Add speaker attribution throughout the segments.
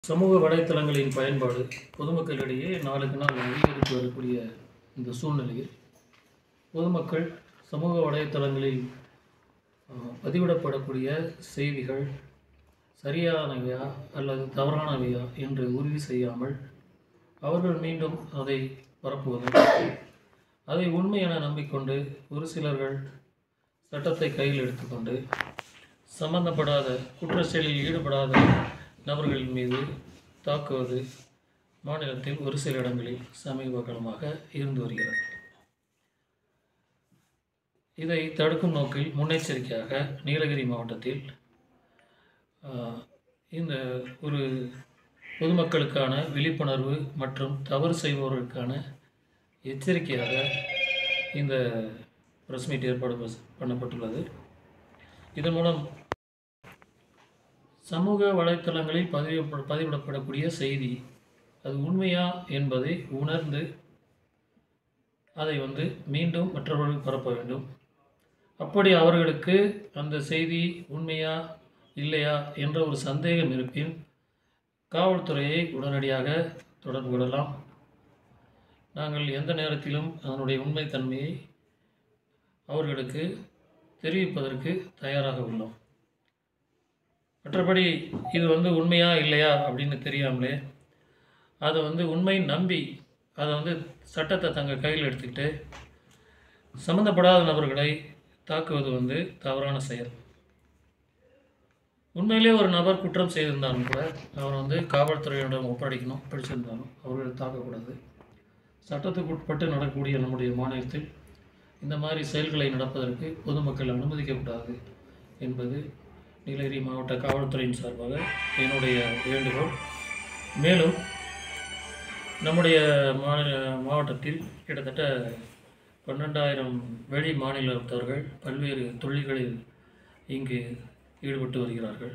Speaker 1: சமூக வலைத்தளங்களின் பயன்பாடு பொதுமக்களிடையே நாளுக்கு நாள் அதிகரித்து வரக்கூடிய இந்த சூழ்நிலையில் பொதுமக்கள் சமூக வலைத்தளங்களில் அஹ், பதிவிடப்படக்கூடிய செய்திகள் சரியானவையா அல்லது தவறானவையா என்று உறுதி செய்யாமல் அவர்கள் மீண்டும் அதை பரப்புவதும் அதை உண்மை என நம்பிக்கொண்டு ஒரு சிலர்கள் சட்டத்தை கையில் எடுத்துக்கொண்டு சம்பந்தப்படாத குற்ற செயலில் ஈடுபடாத நபர்களின் மீது தாக்குவது மாநிலத்தில் ஒரு சில இடங்களில் சமீப காலமாக இருந்து வருகிறது இதை தடுக்கும் நோக்கில் முன்னெச்சரிக்கையாக நீலகிரி மாவட்டத்தில் ஆஹ், இந்த ஒரு பொதுமக்களுக்கான விழிப்புணர்வு மற்றும் தவறு செய்பவர்களுக்கான எச்சரிக்கையாக இந்த ப்ரெஸ் மீட் ஏற்பாடு பஸ்- பண்ணப்பட்டுள்ளது இதன் மூலம் சமூக வலைத்தளங்களில் பதிவு பதிவிடப்படக்கூடிய செய்தி அது உண்மையா என்பதை உணர்ந்து அதை வந்து மீண்டும் மற்றவர்களுக்கு பரப்ப வேண்டும் அப்படி அவர்களுக்கு அந்த செய்தி உண்மையா இல்லையா என்ற ஒரு சந்தேகம் இருப்பின் காவல்துறையை உடனடியாக தொடர்பு கொள்ளலாம் நாங்கள் எந்த நேரத்திலும் அதனுடைய உண்மைத்தன்மையை அவர்களுக்கு தெரிவிப்பதற்கு தயாராக உள்ளோம் மற்றபடி இது வந்து உண்மையா இல்லையா அப்படின்னு தெரியாமலே அதை வந்து உண்மை நம்பி அதை வந்து சட்டத்தை தங்கள் கையில் எடுத்துக்கிட்டு சம்மந்தப்படாத நபர்களை தாக்குவது வந்து தவறான செயல் உண்மையிலே ஒரு நபர் குற்றம் செய்திருந்தாலும் கூட அவர் வந்து காவல்துறையிடம் ஒப்படைக்கணும் பிடிச்சிருந்தாலும் அவர்களை தாக்கக்கூடாது சட்டத்துக்கு உட்பட்டு நடக்கக்கூடிய நம்முடைய மாநிலத்தில் இந்த மாதிரி செயல்களை நடப்பதற்கு பொதுமக்கள் அனுமதிக்கக்கூடாது என்பது நீலகிரி மாவட்ட காவல்துறையின் சார்பாக என்னுடைய வேண்டுகோள் மேலும் நம்முடைய மாநில மாவட்டத்தில் கிட்டத்தட்ட பன்னெண்டாயிரம் வெளி மாநிலத்தவர்கள் பல்வேறு தொழில்களில் இங்கு ஈடுபட்டு வருகிறார்கள்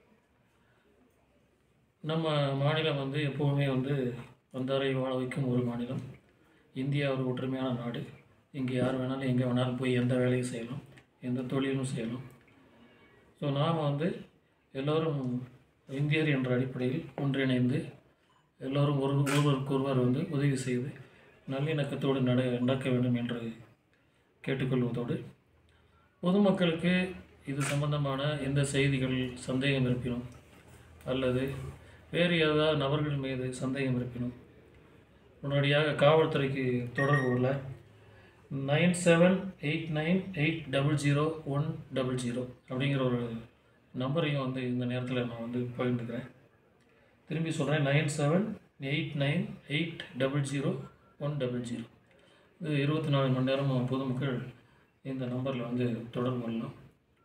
Speaker 1: நம்ம மாநிலம் வந்து எப்போவுமே வந்து வந்தாரை வாழ வைக்கும் ஒரு மாநிலம் இந்தியா ஒரு ஒற்றுமையான நாடு இங்கே யார் வேணாலும் எங்கே வேணாலும் போய் எந்த வேலையும் செய்யலாம் எந்த தொழிலும் செய்யலாம் ஸோ நாம் வந்து எல்லோரும் இந்தியர் என்ற அடிப்படையில் ஒன்றிணைந்து எல்லோரும் ஒரு ஒருவருக்கொருவர் வந்து உதவி செய்து நல்லிணக்கத்தோடு நட நடக்க வேண்டும் என்று கேட்டுக்கொள்வதோடு பொதுமக்களுக்கு இது சம்பந்தமான எந்த செய்திகள் சந்தேகம் இருப்பினும் அல்லது வேறு ஏதாவது நபர்கள் மீது சந்தேகம் இருப்பினும் உடனடியாக காவல்துறைக்கு தொடர்பு கொள்ள nine seven eight nine eight double zero one double zero அப்படிங்கிற ஒரு நம்பரையும் வந்து இந்த நேரத்தில் நான் வந்து பகிர்ந்துக்கிறேன் திரும்பி சொல்கிறேன் nine seven eight nine eight double zero one double zero இது இருபத்தி நாலு மணி நேரமும் பொதுமக்கள் இந்த நம்பரில் வந்து தொடர்பு கொள்ளலாம்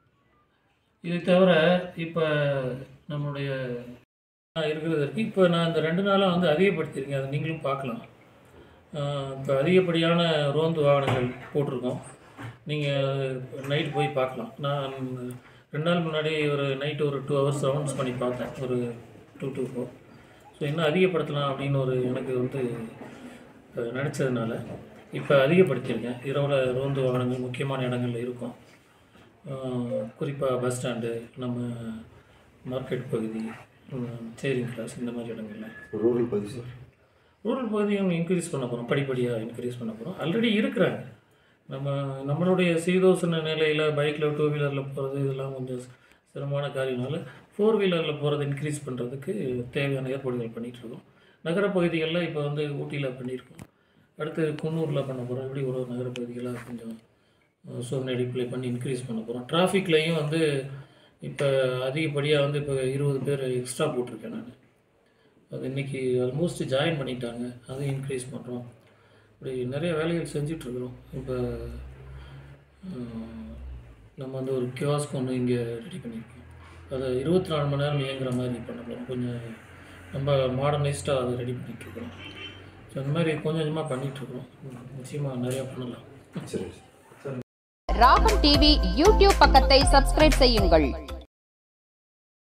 Speaker 1: இதை தவிர இப்போ நம்மளுடைய இருக்கிறதற்கு இப்போ நான் இந்த ரெண்டு நாளாக வந்து அதிகப்படுத்தியிருக்கேன் அதை நீங்களும் பார்க்கலாம் இப்போ அதிகப்படியான ரோந்து வாகனங்கள் போட்டிருக்கோம் நீங்கள் நைட் போய் பார்க்கலாம் நான் ரெண்டு நாள் முன்னாடி ஒரு நைட் ஒரு டூ ஹவர்ஸ் ரவுண்ட்ஸ் பண்ணி பார்த்தேன் ஒரு டூ டூ ஃபோர் ஸோ இன்னும் அதிகப்படுத்தலாம் அப்படின்னு ஒரு எனக்கு வந்து அஹ், நினச்சதுனால இப்போ அதிகப்படுத்தியிருக்கேன் இரவில் ரோந்து வாகனங்கள் முக்கியமான இடங்கள்ல இருக்கும் குறிப்பாக பஸ் ஸ்டாண்டு நம்ம மார்க்கெட் பகுதி சேரிங் கிளாஸ் இந்த மாதிரி இடங்கள்ல
Speaker 2: ரூரல் பகுதி சார்
Speaker 1: ரூரல் பகுதியும் இன்க்ரீஸ் பண்ண போகிறோம் படிப்படியாக இன்க்ரீஸ் பண்ண போகிறோம் ஆல்ரெடி இருக்கிறாங்க நம்ம நம்மளுடைய சீதோசன நிலையில் பைக்கில் டூ வீலரில் போகிறது இதெல்லாம் கொஞ்சம் சிரமமான காரியனால ஃபோர் வீலரில் போகிறது இன்க்ரீஸ் பண்ணுறதுக்கு தேவையான ஏற்பாடுகள் பண்ணிகிட்டு இருக்கோம் நகர பகுதிகளில் இப்போ வந்து ஊட்டியில் பண்ணியிருக்கோம் அடுத்து குன்னூரில் பண்ண போகிறோம் இப்படி ஒரு ஒரு நகர பகுதிகளாக கொஞ்சம் சோதனை அடிப்படையில் பண்ணி இன்க்ரீஸ் பண்ண போகிறோம் டிராஃபிக்லேயும் வந்து இப்போ அதிகப்படியாக வந்து இப்போ இருபது பேர் எக்ஸ்ட்ரா போட்டிருக்கேன் நான் அது இன்றைக்கி ஆல்மோஸ்ட் ஜாயின் பண்ணிட்டாங்க அதையும் இன்க்ரீஸ் பண்ணுறோம் இப்படி நிறைய வேலைகள் செஞ்சிட்ருக்குறோம் இப்போ ஆஹ், நம்ம வந்து ஒரு கியாஸ்க் ஒன்று இங்கே ரெடி பண்ணியிருக்கோம் அதை இருபத்தி நாலு மணி நேரம் இயங்குற மாதிரி பண்ண போகிறோம் கொஞ்சம் ரொம்ப மாடர்னைஸ்டாக அதை ரெடி பண்ணிகிட்ருக்குறோம் ஸோ இந்த மாதிரி கொஞ்சம் கொஞ்சமாக பண்ணிகிட்ருக்குறோம் நிச்சயமாக நிறையா பண்ணலாம்
Speaker 2: சரி
Speaker 3: ராகம் டிவி யூடியூப் பக்கத்தை சப்ஸ்கிரைப் செய்யுங்கள்